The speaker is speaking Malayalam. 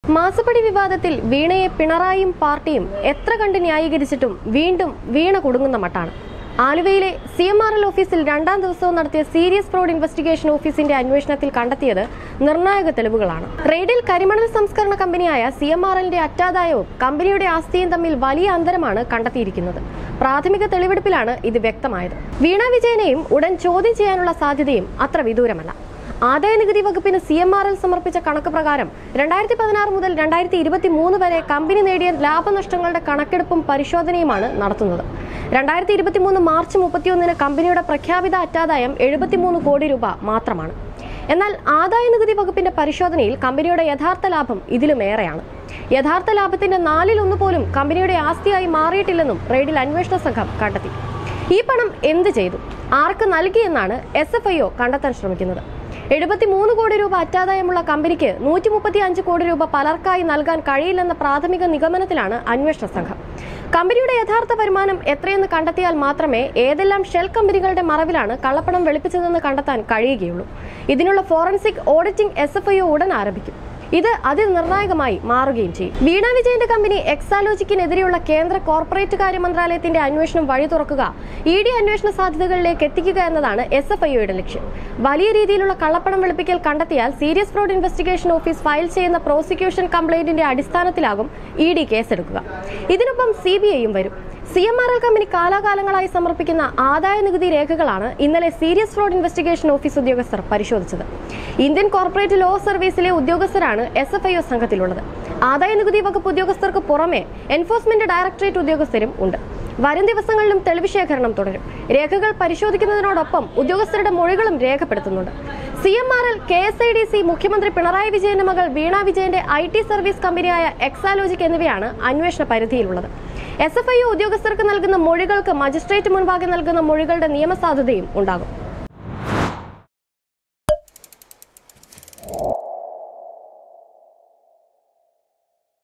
മാസപ്പടി വിവാദത്തിൽ വീണയെ പിണറായിയും പാർട്ടിയും എത്ര കണ്ട് ന്യായീകരിച്ചിട്ടും വീണ്ടും വീണ കുടുങ്ങുന്ന മട്ടാണ് ആലുവയിലെ സി എം ആർ എൽ ഓഫീസിൽ രണ്ടാം ദിവസവും നടത്തിയ സീരിയസ് ഫ്രോഡ് ഇൻവെസ്റ്റിഗേഷൻ ഓഫീസിന്റെ അന്വേഷണത്തിൽ കണ്ടെത്തിയത് നിർണായക തെളിവുകളാണ് റെയ്ഡിൽ കരിമണൽ സംസ്കരണ കമ്പനിയായ സി എം ആർ എല്ലിന്റെ അറ്റാദായവും കമ്പനിയുടെ ആസ്തിയും തമ്മിൽ വലിയ അന്തരമാണ് കണ്ടെത്തിയിരിക്കുന്നത് പ്രാഥമിക തെളിവെടുപ്പിലാണ് ഇത് വ്യക്തമായത് വീണ വിജയനെയും ഉടൻ ചോദ്യം ചെയ്യാനുള്ള സാധ്യതയും അത്ര വിദൂരമല്ല ആദായ നികുതി വകുപ്പിന് സി എം ആർ എൽ സമർപ്പിച്ച കണക്ക് പ്രകാരം രണ്ടായിരത്തി പതിനാറ് മുതൽ രണ്ടായിരത്തി ഇരുപത്തി മൂന്ന് വരെ കമ്പനി നേടിയ ലാഭനഷ്ടങ്ങളുടെ കണക്കെടുപ്പും പരിശോധനയുമാണ് നടത്തുന്നത് രണ്ടായിരത്തി ഇരുപത്തി മൂന്ന് മാർച്ച് മുപ്പത്തിയൊന്നിന് കമ്പനിയുടെ പ്രഖ്യാപിത അറ്റാദായം എഴുപത്തിമൂന്ന് കോടി രൂപ മാത്രമാണ് എന്നാൽ ആദായ നികുതി വകുപ്പിന്റെ പരിശോധനയിൽ കമ്പനിയുടെ യഥാർത്ഥ ലാഭം ഇതിലുമേറെയാണ് യഥാർത്ഥ ലാഭത്തിന്റെ നാലിൽ ഒന്ന് പോലും കമ്പനിയുടെ ആസ്തിയായി മാറിയിട്ടില്ലെന്നും റെയ്ഡിൽ അന്വേഷണ സംഘം കണ്ടെത്തി ഈ പണം എന്ത് ചെയ്തു ആർക്ക് നൽകിയെന്നാണ് എസ് എഫ് ഐ ഒ കണ്ടെത്താൻ ശ്രമിക്കുന്നത് എഴുപത്തിമൂന്ന് കോടി രൂപ അറ്റാദായമുള്ള കമ്പനിക്ക് നൂറ്റി മുപ്പത്തി അഞ്ച് കോടി രൂപ പലർക്കായി നൽകാൻ കഴിയില്ലെന്ന പ്രാഥമിക നിഗമനത്തിലാണ് അന്വേഷണ സംഘം കമ്പനിയുടെ യഥാർത്ഥ വരുമാനം എത്രയെന്ന് കണ്ടെത്തിയാൽ മാത്രമേ ഏതെല്ലാം ഷെൽ കമ്പനികളുടെ മറവിലാണ് കള്ളപ്പണം വെളുപ്പിച്ചതെന്ന് കണ്ടെത്താൻ കഴിയുകയുള്ളൂ ഇതിനുള്ള forensic auditing S F I ഉടൻ ആരംഭിക്കും ഇത് അതിനിർണായകമായി മാറുകയും ചെയ്യും വീണ വിജയന്റെ കമ്പനി എക്സാലോജിക്കിനെതിരെയുള്ള കേന്ദ്ര കോർപ്പറേറ്റ് കാര്യ മന്ത്രാലയത്തിന്റെ അന്വേഷണം വഴി തുറക്കുക ഇ ഡി അന്വേഷണ സാധ്യതകളിലേക്ക് എത്തിക്കുക എന്നതാണ് എസ് എഫ് ഐയുടെ ലക്ഷ്യം വലിയ രീതിയിലുള്ള കള്ളപ്പണം വെളുപ്പിക്കൽ കണ്ടെത്തിയാൽ serious fraud investigation office file ചെയ്യുന്ന പ്രോസിക്യൂഷൻ കംപ്ലൈന്റിന്റെ അടിസ്ഥാനത്തിലാകും ഇ ഡി കേസെടുക്കുക ഇതിനൊപ്പം സി ബി ഐയും വരും C M R L company കാലാകാലങ്ങളായി സമർപ്പിക്കുന്ന ആദായ നികുതി രേഖകളാണ് ഇന്നലെ സീരിയസ് ഫ്രോഡ് ഇൻവെസ്റ്റിഗേഷൻ ഓഫീസ് ഉദ്യോഗസ്ഥർ പരിശോധിച്ചത് ഇന്ത്യൻ കോർപ്പറേറ്റ് ലോ സർവീസിലെ ഉദ്യോഗസ്ഥരാണ് എസ് എഫ് ഐ ഒ സംഘത്തിലുള്ളത് ആദായ നികുതി വകുപ്പ് ഉദ്യോഗസ്ഥർക്ക് പുറമെ എൻഫോഴ്സ്മെന്റ് ഡയറക്ടറേറ്റ് ഉദ്യോഗസ്ഥരും ഉണ്ട് വരും ദിവസങ്ങളിലും തെളിവ് ശേഖരണം തുടരും രേഖകൾ പരിശോധിക്കുന്നതിനോടൊപ്പം ഉദ്യോഗസ്ഥരുടെ മൊഴികളും രേഖപ്പെടുത്തുന്നുണ്ട് C M R L K S I D C മുഖ്യമന്ത്രി പിണറായി വിജയന്റെ മകൾ വീണ വിജയന്റെ ഐ ടി സർവീസ് കമ്പനിയായ എക്സാലോജിക് എന്നിവയാണ് അന്വേഷണ പരിധിയിലുള്ളത് എസ് എഫ് ഐ ഉദ്യോഗസ്ഥർക്ക് നൽകുന്ന മൊഴികൾക്ക് മജിസ്ട്രേറ്റ് മുൻപാകെ നൽകുന്ന മൊഴികളുടെ നിയമസാധുതയും ഉണ്ടാകും